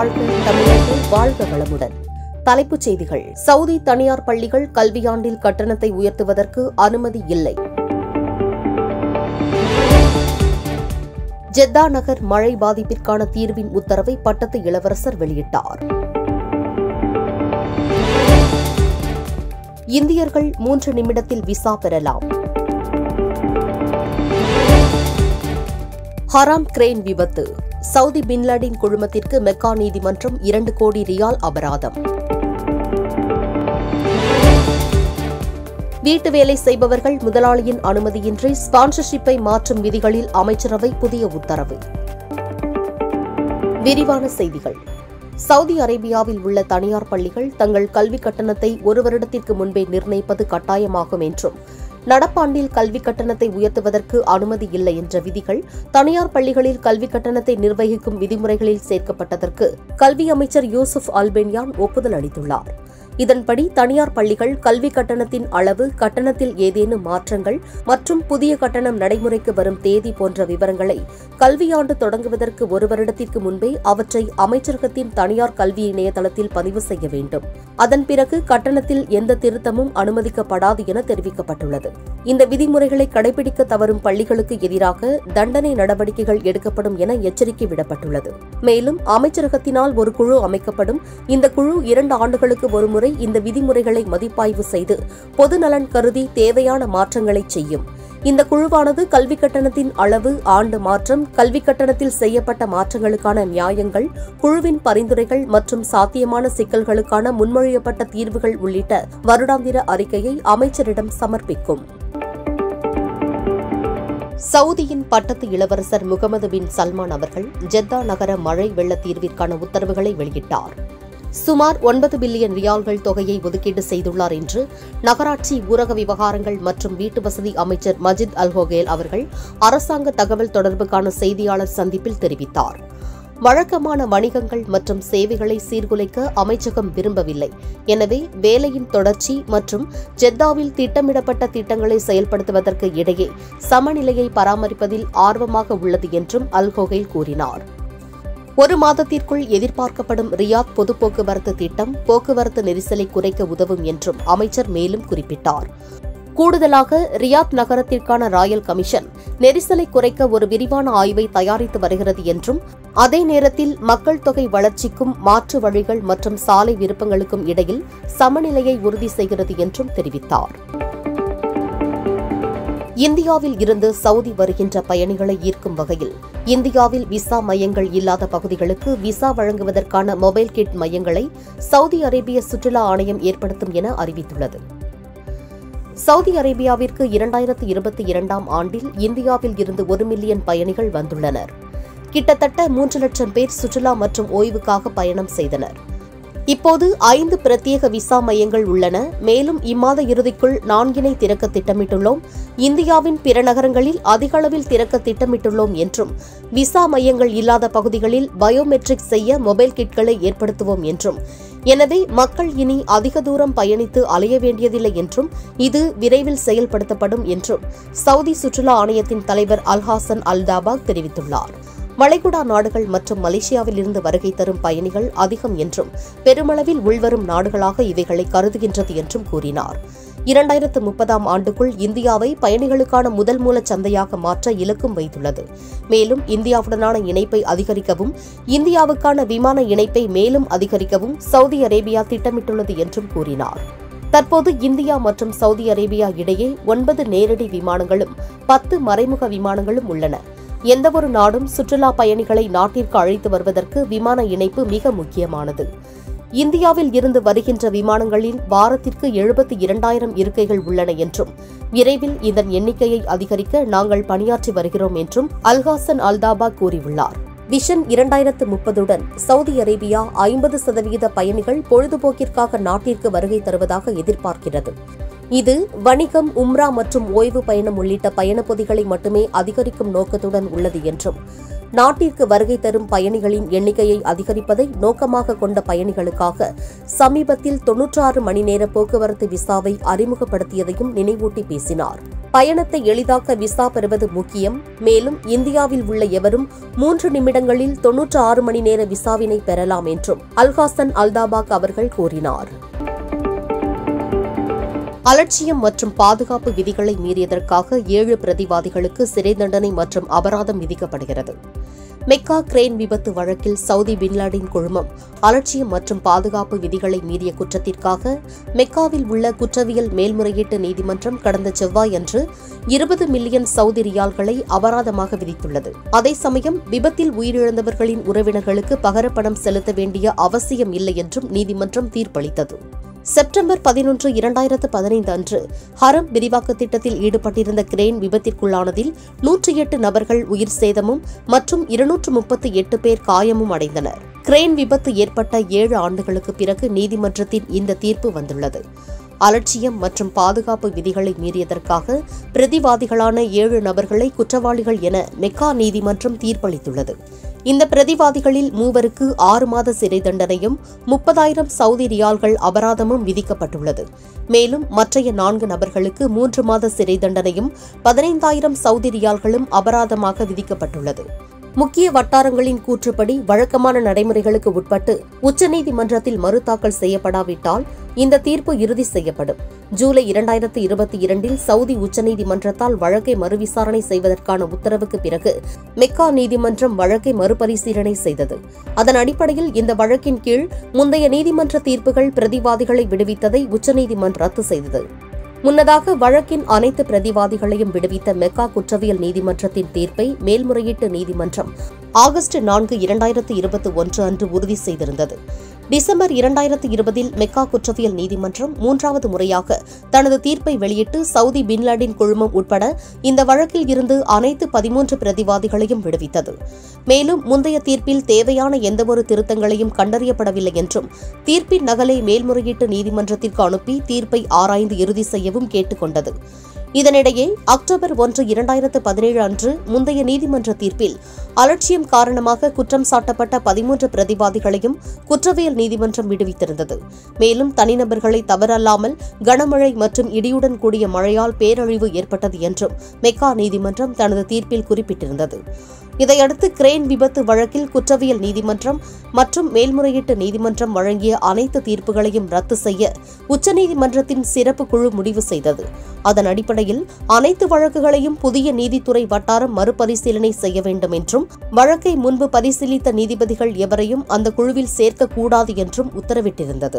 வாழ்க தமிழர்கள் வாழ்க வளமுடன் தலைப்புச் செய்திகள் சவுதி தனியார் பள்ளிகள் கல்வியாண்டில் கட்டணத்தை உயர்த்துவதற்கு அனுமதி இல்லை ஜெத்தா நகர் மழை பாதிப்பிற்கான தீர்வின் உத்தரவை பட்டத்து இளவரசர் வெளியிட்டார் இந்தியர்கள் மூன்று நிமிடத்தில் விசா பெறலாம் ஹராம் கிரேன் விபத்து சவுதி பின்லாடின் குழுமத்திற்கு மெக்கா நீதிமன்றம் இரண்டு கோடி ரியால் அபராதம் வீட்டு வேலை செய்பவர்கள் முதலாளியின் அனுமதியின்றி ஸ்பான்சர்ஷிப்பை மாற்றும் விதிகளில் அமைச்சரவை புதிய உத்தரவு விரிவான செய்திகள் சவுதி அரேபியாவில் உள்ள தனியார் பள்ளிகள் தங்கள் கல்வி கட்டணத்தை ஒரு வருடத்திற்கு முன்பே நிர்ணயிப்பது கட்டாயமாகும் என்றும் நடப்பாண்டில் கல்வி கட்டணத்தை உயர்த்துவதற்கு அனுமதி இல்லை என்ற விதிகள் தனியார் பள்ளிகளில் கல்வி கட்டணத்தை நிர்வகிக்கும் விதிமுறைகளில் சேர்க்கப்பட்டதற்கு கல்வி அமைச்சர் யூசுப் அல்பென்யான் ஒப்புதல் அளித்துள்ளார் இதன்படி தனியார் பள்ளிகள் கல்வி கட்டணத்தின் அளவு கட்டணத்தில் ஏதேனும் மாற்றங்கள் மற்றும் புதிய கட்டணம் நடைமுறைக்கு வரும் தேதி போன்ற விவரங்களை கல்வியாண்டு தொடங்குவதற்கு ஒரு வருடத்திற்கு முன்பே அவற்றை அமைச்சரகத்தின் தனியார் கல்வி இணையதளத்தில் பதிவு செய்ய வேண்டும் அதன் பிறகு கட்டணத்தில் எந்த திருத்தமும் அனுமதிக்கப்படாது என தெரிவிக்கப்பட்டுள்ளது இந்த விதிமுறைகளை கடைபிடிக்க தவறும் பள்ளிகளுக்கு எதிராக தண்டனை நடவடிக்கைகள் எடுக்கப்படும் என எச்சரிக்கை விடப்பட்டுள்ளது மேலும் அமைச்சரகத்தினால் ஒரு குழு அமைக்கப்படும் இந்த குழு இரண்டு ஆண்டுகளுக்கு ஒருமுறை இந்த விதிமுறைகளை மதிப்பாய்வு செய்து பொதுநலன் கருதி தேவையான மாற்றங்களை செய்யும் இந்த குழுவானது கல்வி கட்டணத்தின் அளவு ஆண்டு மாற்றம் கல்வி கட்டணத்தில் செய்யப்பட்ட மாற்றங்களுக்கான நியாயங்கள் குழுவின் பரிந்துரைகள் மற்றும் சாத்தியமான சிக்கல்களுக்கான முன்மொழியப்பட்ட தீர்வுகள் உள்ளிட்ட வருடாந்திர அறிக்கையை அமைச்சரிடம் சமர்ப்பிக்கும் சவுதியின் பட்டத்து இளவரசர் முகமது பின் சல்மான் அவர்கள் ஜெத்தா நகர மழை வெள்ள தீர்விற்கான உத்தரவுகளை வெளியிட்டார் சுமார் ஒன்பது பில்லியன் ரியால்கள் தொகையை ஒதுக்கீடு செய்துள்ளார் என்று நகராட்சி ஊரக விவகாரங்கள் மற்றும் வீட்டு வசதி அமைச்சர் மஜித் அல்ஹோகேல் அவர்கள் அரசாங்க தகவல் தொடர்புக்கான செய்தியாளர் சந்திப்பில் தெரிவித்தார் வழக்கமான வணிகங்கள் மற்றும் சேவைகளை சீர்குலைக்க அமைச்சகம் விரும்பவில்லை எனவே வேலையின் தொடர்ச்சி மற்றும் ஜெத்தாவில் திட்டமிடப்பட்ட திட்டங்களை செயல்படுத்துவதற்கு இடையே சமநிலையை பராமரிப்பதில் ஆர்வமாக உள்ளது என்றும் அல்ஹோகேல் கூறினார் ஒரு மாதத்திற்குள் எதிர்பார்க்கப்படும் ரியாத் பொது போக்குவரத்து திட்டம் போக்குவரத்து நெரிசலை குறைக்க உதவும் என்றும் அமைச்சர் மேலும் குறிப்பிட்டார் கூடுதலாக ரியாத் நகரத்திற்கான ராயல் கமிஷன் நெரிசலை குறைக்க ஒரு விரிவான ஆய்வை தயாரித்து வருகிறது என்றும் அதே நேரத்தில் மக்கள் தொகை வளர்ச்சிக்கும் மாற்று வழிகள் மற்றும் சாலை விருப்பங்களுக்கும் இடையில் சமநிலையை உறுதி செய்கிறது என்றும் தெரிவித்தார் இந்தியாவில் இருந்து சவுதி வருகின்ற பயணிகளை ஈர்க்கும் வகையில் இந்தியாவில் விசா மையங்கள் இல்லாத பகுதிகளுக்கு விசா வழங்குவதற்கான மொபைல் கிட் மையங்களை சவுதி அரேபிய சுற்றுலா ஆணையம் ஏற்படுத்தும் என அறிவித்துள்ளது சவுதி அரேபியாவிற்கு இரண்டாயிரத்து இருபத்தி இரண்டாம் ஆண்டில் இந்தியாவில் இருந்து ஒரு மில்லியன் பயணிகள் வந்துள்ளனர் கிட்டத்தட்ட மூன்று லட்சம் பேர் சுற்றுலா மற்றும் ஓய்வுக்காக பயணம் செய்தனர் இப்போது ஐந்து பிரத்யேக விசா மையங்கள் உள்ளன மேலும் இம்மாத இறுதிக்குள் நான்கினை திறக்க திட்டமிட்டுள்ளோம் இந்தியாவின் பிற நகரங்களில் அதிக அளவில் திறக்க திட்டமிட்டுள்ளோம் என்றும் விசா மையங்கள் இல்லாத பகுதிகளில் பயோமெட்ரிக் செய்ய மொபைல் கிட்களை ஏற்படுத்துவோம் என்றும் எனவே மக்கள் இனி அதிக தூரம் பயணித்து அலைய வேண்டியதில்லை என்றும் இது விரைவில் செயல்படுத்தப்படும் என்றும் சவுதி சுற்றுலா ஆணையத்தின் தலைவர் அல்ஹாசன் அல்தாபாக் தெரிவித்துள்ளார் வளைகுடா நாடுகள் மற்றும் மலேசியாவில் இருந்து வருகை தரும் பயணிகள் அதிகம் என்றும் பெருமளவில் உள்வரும் நாடுகளாக இவைகளை கருதுகின்றது என்றும் கூறினார் இரண்டாயிரத்து முப்பதாம் ஆண்டுக்குள் இந்தியாவை பயணிகளுக்கான முதல் மூல சந்தையாக மாற்ற இலக்கும் வைத்துள்ளது மேலும் இந்தியாவுடனான இணைப்பை அதிகரிக்கவும் இந்தியாவுக்கான விமான இணைப்பை மேலும் அதிகரிக்கவும் சவுதி அரேபியா திட்டமிட்டுள்ளது என்றும் கூறினார் தற்போது இந்தியா மற்றும் சவுதி அரேபியா இடையே ஒன்பது நேரடி விமானங்களும் பத்து மறைமுக விமானங்களும் உள்ளன எந்தவொரு நாடும் சுற்றுலா பயணிகளை நாட்டிற்கு அழைத்து வருவதற்கு விமான இணைப்பு மிக முக்கியமானது இந்தியாவில் இருந்து வருகின்ற விமானங்களில் வாரத்திற்கு எழுபத்தி இரண்டாயிரம் இருக்கைகள் உள்ளன என்றும் விரைவில் இதன் எண்ணிக்கையை அதிகரிக்க நாங்கள் பணியாற்றி வருகிறோம் என்றும் அல்ஹாசன் அல்தாபா கூறியுள்ளார் விஷன் இரண்டாயிரத்து முப்பதுடன் சவுதி அரேபியா ஐம்பது சதவீத பயணிகள் பொழுதுபோக்கிற்காக நாட்டிற்கு வருகை தருவதாக எதிர்பார்க்கிறது இது வணிகம் உம்ரா மற்றும் ஓய்வு பயணம் உள்ளிட்ட பயணப்பொதிகளை மட்டுமே அதிகரிக்கும் நோக்கத்துடன் உள்ளது என்றும் நாட்டிற்கு வருகை தரும் பயணிகளின் எண்ணிக்கையை அதிகரிப்பதை நோக்கமாக கொண்ட பயணிகளுக்காக சமீபத்தில் தொன்னூற்றாறு மணி நேர போக்குவரத்து விசாவை அறிமுகப்படுத்தியதையும் நினைவூட்டி பேசினார் பயணத்தை எளிதாக்க விசா பெறுவது முக்கியம் மேலும் இந்தியாவில் உள்ள எவரும் மூன்று நிமிடங்களில் தொன்னூற்று ஆறு மணி நேர விசாவினை பெறலாம் என்றும் அல்ஹாசன் அல்தாபாக் அவர்கள் கூறினார் அலட்சியம் மற்றும் பாதுகாப்பு விதிகளை மீறியதற்காக ஏழு பிரதிவாதிகளுக்கு சிறை தண்டனை மற்றும் அபராதம் விதிக்கப்படுகிறது மெக்கா கிரேன் விபத்து வழக்கில் சவுதி பின்லாடின் குழுமம் அலட்சியம் மற்றும் பாதுகாப்பு விதிகளை மீறிய குற்றத்திற்காக மெக்காவில் உள்ள குற்றவியல் மேல்முறையீட்டு நீதிமன்றம் கடந்த செவ்வாயன்று இருபது மில்லியன் சவுதி ரியால்களை அபராதமாக விதித்துள்ளது அதே சமயம் விபத்தில் உயிரிழந்தவர்களின் உறவினர்களுக்கு பகரப்பணம் செலுத்த வேண்டிய அவசியம் இல்லை என்றும் நீதிமன்றம் தீர்ப்பளித்தது செப்டம்பர் பதினொன்று இரண்டாயிரத்து பதினைந்து அன்று ஹரம் விரிவாக்க திட்டத்தில் ஈடுபட்டிருந்த கிரேன் விபத்திற்குள்ளானதில் நூற்றி எட்டு நபர்கள் உயிர் சேதமும் மற்றும் இருநூற்று முப்பத்தி எட்டு பேர் காயமும் அடைந்தனர் கிரேன் விபத்து ஏற்பட்ட ஏழு ஆண்டுகளுக்கு பிறகு நீதிமன்றத்தின் இந்த தீர்ப்பு வந்துள்ளது அலட்சியம் மற்றும் பாதுகாப்பு விதிகளை மீறியதற்காக பிரதிவாதிகளான ஏழு நபர்களை குற்றவாளிகள் என மெக்கா நீதிமன்றம் தீர்ப்பளித்துள்ளது இந்த பிரதிவாதிகளில் மூவருக்கு ஆறு மாத சிறை தண்டனையும் முப்பதாயிரம் சவுதி ரியால்கள் அபராதமும் விதிக்கப்பட்டுள்ளது மேலும் மற்றைய நான்கு நபர்களுக்கு மூன்று மாத சிறை தண்டனையும் பதினைந்தாயிரம் சவுதி ரியால்களும் அபராதமாக விதிக்கப்பட்டுள்ளது முக்கிய வட்டாரங்களின் கூற்றுப்படி வழக்கமான நடைமுறைகளுக்கு உட்பட்டு உச்சநீதிமன்றத்தில் மறுதாக்கல் செய்யப்படாவிட்டால் இந்த தீர்ப்பு இறுதி செய்யப்படும் ஜூலை இரண்டாயிரத்து இருபத்தி இரண்டில் சவுதி உச்சநீதிமன்றத்தால் வழக்கை மறுவிசாரணை செய்வதற்கான உத்தரவுக்கு பிறகு மெக்கா நீதிமன்றம் வழக்கை மறுபரிசீலனை செய்தது அதன் அடிப்படையில் இந்த வழக்கின் கீழ் முந்தைய நீதிமன்ற தீர்ப்புகள் பிரதிவாதிகளை விடுவித்ததை உச்சநீதிமன்றம் ரத்து செய்தது முன்னதாக வழக்கின் அனைத்து பிரதிவாதிகளையும் விடுவித்த மெக்கா குற்றவியல் நீதிமன்றத்தின் தீர்ப்பை மேல்முறையீட்டு நீதிமன்றம் ஆகஸ்ட் நான்கு இரண்டாயிரத்து இருபத்தி ஒன்று அன்று உறுதி செய்திருந்தது டிசம்பர் இரண்டாயிரத்து இருபதில் மெக்கா குற்றவியல் நீதிமன்றம் மூன்றாவது முறையாக தனது தீர்ப்பை வெளியிட்டு சவுதி பின்லாடின் குழுமம் உட்பட இந்த வழக்கில் இருந்து அனைத்து பதிமூன்று பிரதிவாதிகளையும் விடுவித்தது மேலும் முந்தைய தீர்ப்பில் தேவையான எந்தவொரு திருத்தங்களையும் கண்டறியப்படவில்லை என்றும் தீர்ப்பின் நகலை மேல்முறையீட்டு நீதிமன்றத்திற்கு அனுப்பி தீர்ப்பை ஆராய்ந்து இறுதி செய்யவும் கேட்டுக் கொண்டது இதனிடையே அக்டோபர் ஒன்று இரண்டாயிரத்து பதினேழு அன்று முந்தைய நீதிமன்ற தீர்ப்பில் அலட்சியம் காரணமாக குற்றம் சாட்டப்பட்ட பதிமூன்று பிரதிவாதிகளையும் குற்றவியல் நீதிமன்றம் விடுவித்திருந்தது மேலும் தனிநபர்களை தவறல்லாமல் கனமழை மற்றும் இடியுடன் கூடிய மழையால் பேரழிவு ஏற்பட்டது என்றும் மெக்கா நீதிமன்றம் தனது தீர்ப்பில் குறிப்பிட்டிருந்தது இதையடுத்து கிரேன் விபத்து வழக்கில் குற்றவியல் நீதிமன்றம் மற்றும் மேல்முறையீட்டு நீதிமன்றம் வழங்கிய அனைத்து தீர்ப்புகளையும் ரத்து செய்ய உச்சநீதிமன்றத்தின் சிறப்பு குழு முடிவு செய்தது அதன் அடிப்படையில் அனைத்து வழக்குகளையும் புதிய நீதித்துறை வட்டாரம் மறுபரிசீலனை செய்ய வேண்டும் என்றும் வழக்கை முன்பு பரிசீலித்த நீதிபதிகள் எவரையும் அந்த குழுவில் சேர்க்கக்கூடாது என்றும் உத்தரவிட்டிருந்தது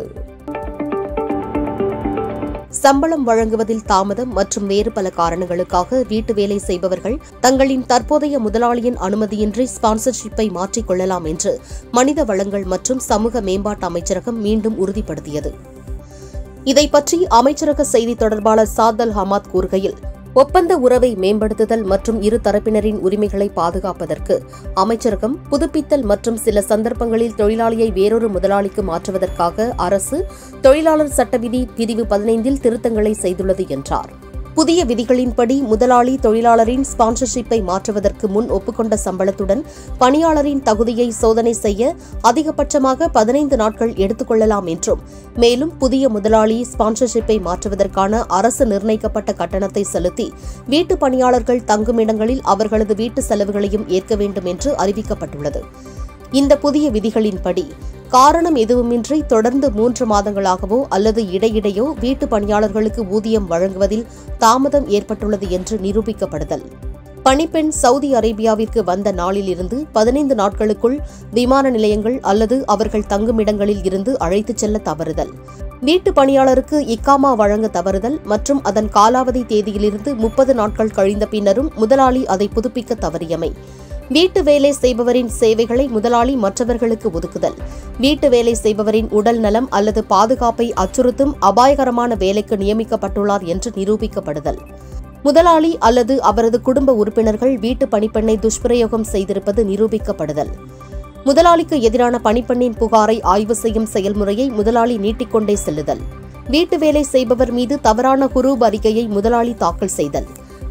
சம்பளம் வழங்குவதில் தாமதம் மற்றும் வேறு பல காரணங்களுக்காக வீட்டு வேலை செய்பவர்கள் தங்களின் தற்போதைய முதலாளியின் அனுமதியின்றி ஸ்பான்சர்ஷிப்பை மாற்றிக் கொள்ளலாம் என்று மனித வளங்கள் மற்றும் சமூக மேம்பாட்டு அமைச்சரகம் மீண்டும் உறுதிப்படுத்தியது இதை பற்றி அமைச்சரக செய்தி தொடர்பாளர் சாதல் ஹமாத் கூறுகையில் ஒப்பந்த உறவை மேம்படுத்துதல் மற்றும் இரு தரப்பினரின் உரிமைகளை பாதுகாப்பதற்கு அமைச்சரகம் புதுப்பித்தல் மற்றும் சில சந்தர்ப்பங்களில் தொழிலாளியை வேறொரு முதலாளிக்கு மாற்றுவதற்காக அரசு தொழிலாளர் சட்டவிதி பிரிவு பதினைந்தில் திருத்தங்களை செய்துள்ளது என்றார் புதிய விதிகளின்படி முதலாளி தொழிலாளரின் ஸ்பான்சர்ஷிப்பை மாற்றுவதற்கு முன் ஒப்புக்கொண்ட சம்பளத்துடன் பணியாளரின் தகுதியை சோதனை செய்ய அதிகபட்சமாக பதினைந்து நாட்கள் எடுத்துக்கொள்ளலாம் என்றும் மேலும் புதிய முதலாளி ஸ்பான்சர்ஷிப்பை மாற்றுவதற்கான அரசு நிர்ணயிக்கப்பட்ட கட்டணத்தை செலுத்தி வீட்டு பணியாளர்கள் தங்குமிடங்களில் அவர்களது வீட்டு செலவுகளையும் ஏற்க வேண்டும் என்று அறிவிக்கப்பட்டுள்ளது இந்த புதிய விதிகளின்படி காரணம் எதுவுமின்றி தொடர்ந்து மூன்று மாதங்களாகவோ அல்லது இடையிடையோ வீட்டு பணியாளர்களுக்கு ஊதியம் வழங்குவதில் தாமதம் ஏற்பட்டுள்ளது என்று நிரூபிக்கப்படுதல் பணிப்பெண் சவுதி அரேபியாவிற்கு வந்த நாளிலிருந்து பதினைந்து நாட்களுக்குள் விமான நிலையங்கள் அல்லது அவர்கள் தங்குமிடங்களில் இருந்து அழைத்துச் செல்ல தவறுதல் வீட்டு பணியாளருக்கு இக்காமா வழங்க தவறுதல் மற்றும் அதன் காலாவதி தேதியிலிருந்து முப்பது நாட்கள் கழிந்த பின்னரும் முதலாளி அதை புதுப்பிக்க தவறியமை வீட்டு வேலை செய்பவரின் சேவைகளை முதலாளி மற்றவர்களுக்கு ஒதுக்குதல் வீட்டு வேலை செய்பவரின் உடல் நலம் அல்லது பாதுகாப்பை அச்சுறுத்தும் அபாயகரமான வேலைக்கு நியமிக்கப்பட்டுள்ளார் என்று நிரூபிக்கப்படுதல் முதலாளி அல்லது அவரது குடும்ப உறுப்பினர்கள் வீட்டு பணிப்பெண்ணை துஷ்பிரயோகம் செய்திருப்பது நிரூபிக்கப்படுதல் முதலாளிக்கு எதிரான பணிப்பெண்ணின் புகாரை ஆய்வு செய்யும் செயல்முறையை முதலாளி நீட்டிக்கொண்டே செல்லுதல் வீட்டு வேலை செய்பவர் மீது தவறான குரூப் அறிக்கையை முதலாளி தாக்கல் செய்தல்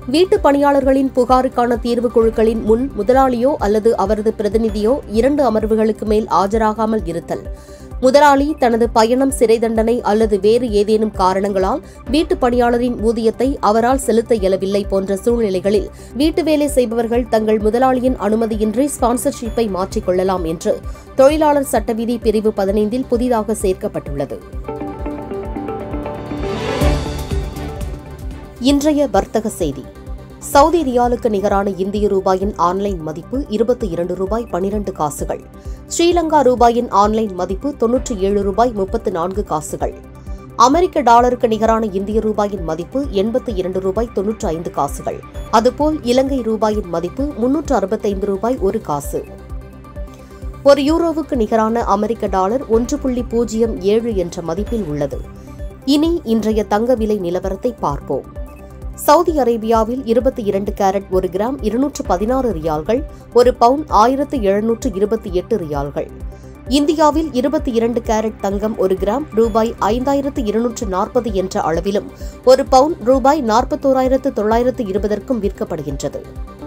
வீட்டு பணியாளர்களின் புகாருக்கான தீர்வு குழுக்களின் முன் முதலாளியோ அல்லது அவரது பிரதிநிதியோ இரண்டு அமர்வுகளுக்கு மேல் ஆஜராகாமல் இருத்தல் முதலாளி தனது பயணம் சிறை தண்டனை அல்லது வேறு ஏதேனும் காரணங்களால் வீட்டு பணியாளரின் ஊதியத்தை அவரால் செலுத்த இயலவில்லை போன்ற சூழ்நிலைகளில் வீட்டு வேலை செய்பவர்கள் தங்கள் முதலாளியின் அனுமதியின்றி ஸ்பான்சர்ஷிப்பை மாற்றிக் கொள்ளலாம் என்று தொழிலாளர் சட்டவிதி பிரிவு பதினைந்தில் புதிதாக சேர்க்கப்பட்டுள்ளது இன்றைய வர்த்தக செய்தி சவுதி ரியாலுக்கு நிகரான இந்திய ரூபாயின் ஆன்லைன் மதிப்பு இருபத்தி இரண்டு ரூபாய் பனிரண்டு காசுகள் ஸ்ரீலங்கா ரூபாயின் ஆன்லைன் மதிப்பு தொன்னூற்றி ஏழு ரூபாய் முப்பத்து நான்கு காசுகள் அமெரிக்க டாலருக்கு நிகரான இந்திய ரூபாயின் மதிப்பு எண்பத்தி இரண்டு ரூபாய் தொன்னூற்றி ஐந்து காசுகள் அதுபோல் இலங்கை ரூபாயின் மதிப்பு முன்னூற்று அறுபத்தைந்து ரூபாய் ஒரு காசு ஒரு யூரோவுக்கு நிகரான அமெரிக்க டாலர் ஒன்று புள்ளி பூஜ்ஜியம் ஏழு என்ற மதிப்பில் உள்ளது இனி இன்றைய தங்க விலை நிலவரத்தை பார்ப்போம் சவுதி அரேபியாவில் இருபத்தி இரண்டு கேரட் ஒரு கிராம் இருநூற்று பதினாறு ரியால்கள் ஒரு பவுன் ஆயிரத்து எழுநூற்று இருபத்தி எட்டு ரியால்கள் இந்தியாவில் இருபத்தி இரண்டு கேரட் தங்கம் ஒரு கிராம் ரூபாய் ஐந்தாயிரத்து இருநூற்று நாற்பது என்ற அளவிலும் ஒரு பவுன் ரூபாய் நாற்பத்தோராயிரத்து தொள்ளாயிரத்து இருபதற்கும் விற்கப்படுகின்றது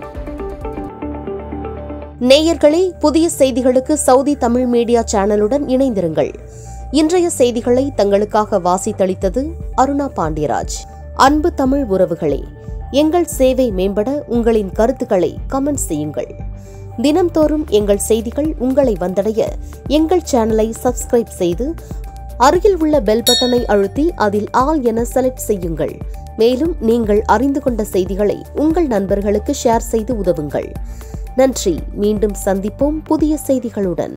நேயர்களே புதிய செய்திகளுக்கு சவுதி தமிழ் மீடியா சேனலுடன் இணைந்திருங்கள் இன்றைய செய்திகளை தங்களுக்காக வாசித்தளித்தது அருணா பாண்டியராஜ் அன்பு தமிழ் உறவுகளே எங்கள் சேவை மேம்பட உங்களின் கருத்துக்களை கமெண்ட் செய்யுங்கள் தினம்தோறும் எங்கள் செய்திகள் உங்களை வந்தடைய எங்கள் சேனலை சப்ஸ்கிரைப் செய்து அருகில் உள்ள பெல் பட்டனை அழுத்தி அதில் ஆல் என செலக்ட் செய்யுங்கள் மேலும் நீங்கள் அறிந்து கொண்ட செய்திகளை உங்கள் நண்பர்களுக்கு ஷேர் செய்து உதவுங்கள் நன்றி மீண்டும் சந்திப்போம் புதிய செய்திகளுடன்